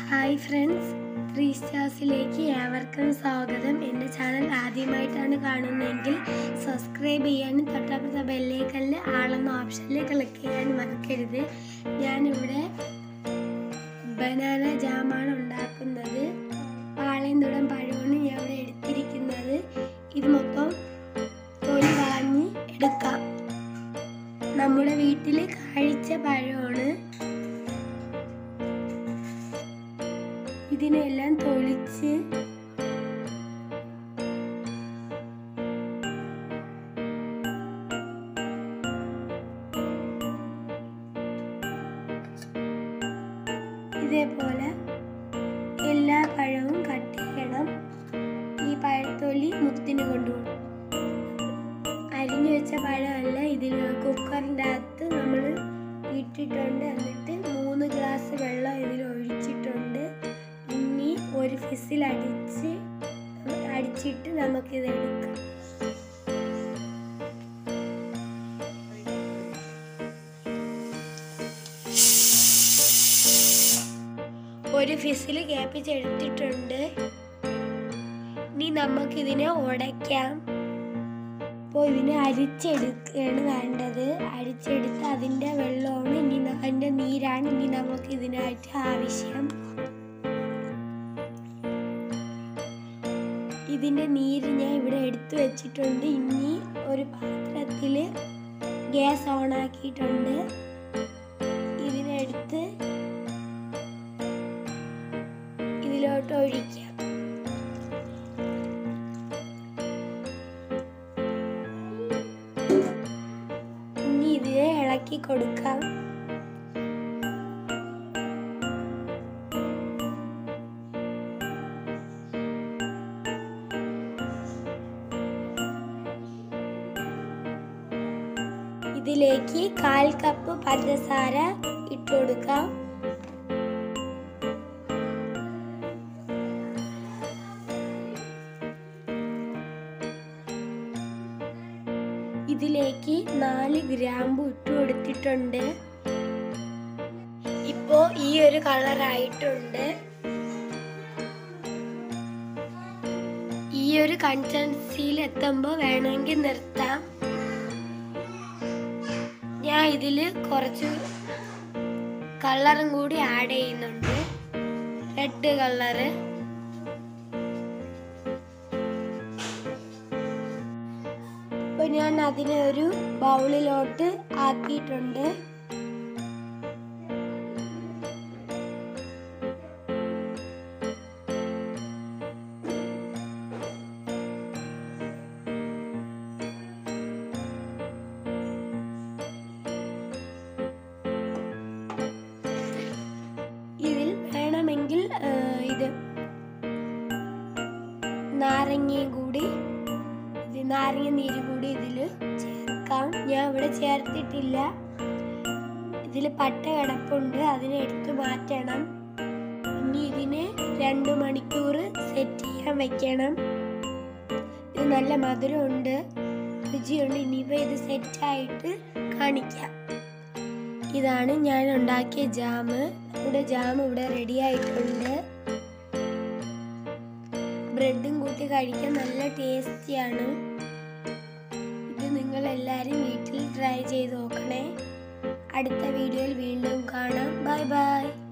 hi friends three സ്റ്റാർസിലേക്ക് ഏവർക്കും സ്വാഗതം എൻ്റെ ചാനൽ ആദ്യമായിട്ടാണ് കാണുന്നതെങ്കിൽ സബ്സ്ക്രൈബ് ചെയ്യാനും തൊട്ടപ്പുറത്തെ ബെല്ലേക്കല്ല് ആളെന്ന ഓപ്ഷനിൽ ക്ലിക്ക് ചെയ്യാനും മറക്കരുത് ഞാനിവിടെ ബനാന ജാമാണ് ഉണ്ടാക്കുന്നത് പാളയംതുടം പഴമാണ് ഞാൻ ഇവിടെ എടുത്തിരിക്കുന്നത് ഇത് മൊത്തം തൊലി കളഞ്ഞ് എടുക്കാം നമ്മുടെ വീട്ടിൽ കഴിച്ച പഴമാണ് ഇതിനെല്ലാം തൊളിച്ച് ഇതേപോലെ എല്ലാ പഴവും കട്ട് ചെയ്യണം ഈ പഴത്തൊലി മുത്തിന് കൊണ്ടുപോകും അരിഞ്ഞു വെച്ച പഴമല്ല ഇതിൽ കുക്കറിൻ്റെ അകത്ത് നമ്മൾ ഇട്ടിട്ടുണ്ട് എന്നിട്ട് മൂന്ന് ഗ്ലാസ് വെള്ളം ഇതിൽ ഒഴിച്ചിട്ടുണ്ട് ഇനി ഒരു ഫിസിൽ അടിച്ച് അടിച്ചിട്ട് നമുക്കിത് എടുക്കാം ഒരു ഫിസിൽ കേപ്പിച്ചെടുത്തിട്ടുണ്ട് ഇനി നമുക്കിതിനെ ഉടയ്ക്കാം അപ്പോൾ ഇതിനെ അരിച്ചെടുക്കുകയാണ് വേണ്ടത് അരിച്ചെടുത്ത് അതിൻ്റെ വെള്ളമാണ് ഇനി ന- അതിൻ്റെ നീരാണ് ഇനി നമുക്ക് ഇതിനായിട്ട് ആവശ്യം ഇതിൻ്റെ നീര് ഞാൻ ഇവിടെ എടുത്തു വെച്ചിട്ടുണ്ട് ഇനി ഒരു പാത്രത്തിൽ ഗ്യാസ് ഓൺ ആക്കിയിട്ടുണ്ട് ഇതിനെടുത്ത് ഇതിലോട്ട് ഒഴിക്കാം ഇനി ഇതിനെ ഇളക്കി കൊടുക്കാം ഇതിലേക്ക് കാൽ കപ്പ് പഞ്ചസാര ഇട്ട് കൊടുക്കാം ഇതിലേക്ക് നാല് ഗ്രാമ്പു ഇട്ട് കൊടുത്തിട്ടുണ്ട് ഇപ്പോ ഈ ഒരു കളർ ആയിട്ടുണ്ട് ഈ ഒരു കൺസിസ്റ്റൻസിയിൽ എത്തുമ്പോൾ വേണമെങ്കിൽ നിർത്താം ഞാൻ ഇതില് കുറച്ച് കളറും കൂടി ആഡ് ചെയ്യുന്നുണ്ട് റെഡ് കളറ് ഇപ്പൊ ഞാൻ അതിനെ ഒരു ബൗളിലോട്ട് ആക്കിയിട്ടുണ്ട് ഇതിൽ വേണമെങ്കിൽ ആ, ഇത് നാരങ്ങയും കൂടി ഇത് നാരങ്ങ നീര് കൂടി ഇതിൽ ചേർക്കാം ഞാൻ ഇവിടെ ചേർത്തിട്ടില്ല ഇതിൽ പട്ട കിടപ്പുണ്ട് അതിനെ എടുത്തു മാറ്റണം ഇനി ഇതിനെ രണ്ട് മണിക്കൂർ സെറ്റ് ചെയ്യാൻ വെക്കണം ഇത് നല്ല മധുരമുണ്ട് രുചിയുണ്ട് ഇനിയിപ്പോൾ ഇത് സെറ്റായിട്ട് കാണിക്കാം ഇതാണ് ഞാൻ ഉണ്ടാക്കിയ ജാമ് നമ്മുടെ ജാം ഇവിടെ റെഡി ആയിട്ടുണ്ട് ബ്രെഡും കൂട്ടി കഴിക്കാൻ നല്ല ടേസ്റ്റിയാണ് ഇത് നിങ്ങൾ എല്ലാവരും വീട്ടിൽ ട്രൈ ചെയ്ത് നോക്കണേ അടുത്ത വീഡിയോയിൽ വീണ്ടും കാണാം ബൈ ബൈ